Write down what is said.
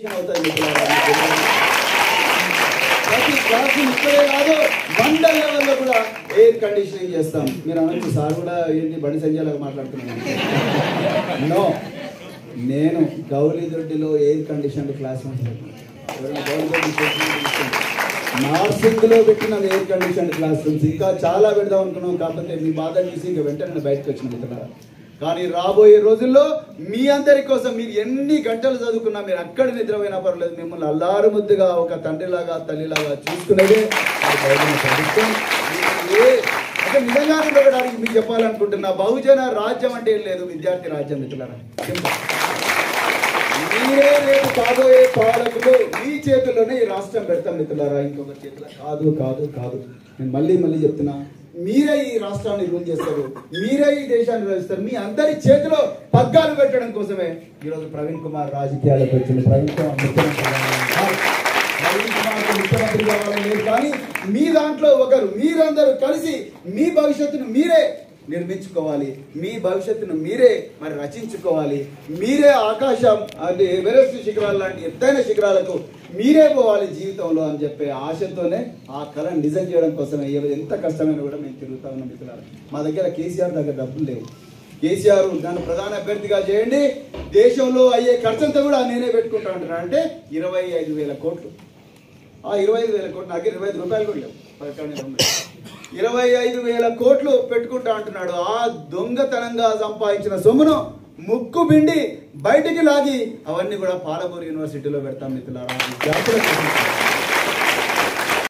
Condition అవుతుంది మిత్రులారా. ప్రతి క్లాస్ ఇక్కడే కాదు మండల్ లెవెల్లో కూడా ఎయిర్ కండిషనింగ్ చేస్తాం మీరు అనొచ్చు సార్ కూడా ఏంటి బండి సంజయ్ మాట్లాడుతున్నాను నో నేను గౌరీ దొడ్డిలో ఎయిర్ కండిషన్ క్లాస్ నార్సింగ్ లో పెట్టిన ఎయిర్ కండిషన్ క్లాస్ రూమ్స్ ఇంకా చాలా పెడదాం అనుకున్నాం కాకపోతే మీ బాధ చూసి ఇంకా వెంటనే నేను బయటకు వచ్చిన మిత్రులారా కానీ రాబోయే రోజుల్లో మీ అందరి కోసం మీరు ఎన్ని గంటలు చదువుకున్నా మీరు అక్కడ నిద్రపోయినా పర్లేదు మిమ్మల్ని అల్లారు ముద్దుగా ఒక తండ్రిలాగా తల్లిలాగా చూసుకునేదే ఆ బైబిల్ ప్రభుత్వం. మీరు ఏ- అంటే నిజంగా నిలబడడానికి మీకు చెప్పాలనుకుంటున్నా బహుజన రాజ్యం అంటే ఏం లేదు విద్యార్థి రాజ్యం మిత్రులారా సింపుల్. మీరే రేపు కాబోయే పాలకులు మీ చేతుల్లోనే ఈ రాష్ట్రం పెడతాం మిత్రులారా ఇంకొక చేతిలో కాదు కాదు కాదు నేను మళ్ళీ మళ్ళీ చెప్తున్నా మీరే ఈ రాష్ట్రాన్ని రూల్ చేస్తారు మీరే ఈ దేశాన్ని రచిస్తారు మీ అందరి చేతిలో పగ్గాలు పెట్టడం కోసమే ఈరోజు ప్రవీణ్ కుమార్ రాజకీయాలకు వచ్చింది ప్రవీణ్ కుమార్ ముఖ్యమంత్రి కావాలని. ప్రవీణ్ కుమార్ ముఖ్యమంత్రి కావాలని లేదు కానీ మీ దాంట్లో ఒకరు మీరందరూ కలిసి మీ భవిష్యత్తును మీరే నిర్మించుకోవాలి మీ భవిష్యత్తును మీరే మరి రచించుకోవాలి మీరే ఆకాశం అంటే ఎవరెస్ట్ శిఖరాలు లాంటి ఎత్తైన శిఖరాలకు మీరే పోవాలి జీవితంలో అని చెప్పే ఆశతోనే ఆ కళను నిజం చేయడం కోసమే ఏ- ఎంత కష్టమైనా కూడా మేము తిరుగుతా ఉన్నాం మిత్రులారా మా దగ్గర కేసీఆర్ దగ్గర డబ్బులు లేవు కేసీఆర్ నన్ను ప్రధాన అభ్యర్థిగా చేయండి దేశంలో అయ్యే ఖర్చంతా కూడా నేనే పెట్టుకుంటా అంటున్నా అంటే ఇరవై ఐదు వేల కోట్లు ఆ ఇరవై ఐదు వేల కోట్లు నాకు ఇరవై ఐదు రూపాయలు కూడా లేవు పథకాన్ని నమ్మి. ఇరవై ఐదు వేల కోట్లు పెట్టుకుంటా అంటున్నాడు ఆ దొంగతనంగా సంపాదించిన సొమ్మును ముక్కు పిండి బయటికి లాగి అవన్నీ కూడా పాలమూరు యూనివర్సిటీలో పెడతాం మిత్రులారా విద్యార్థుల కోసం.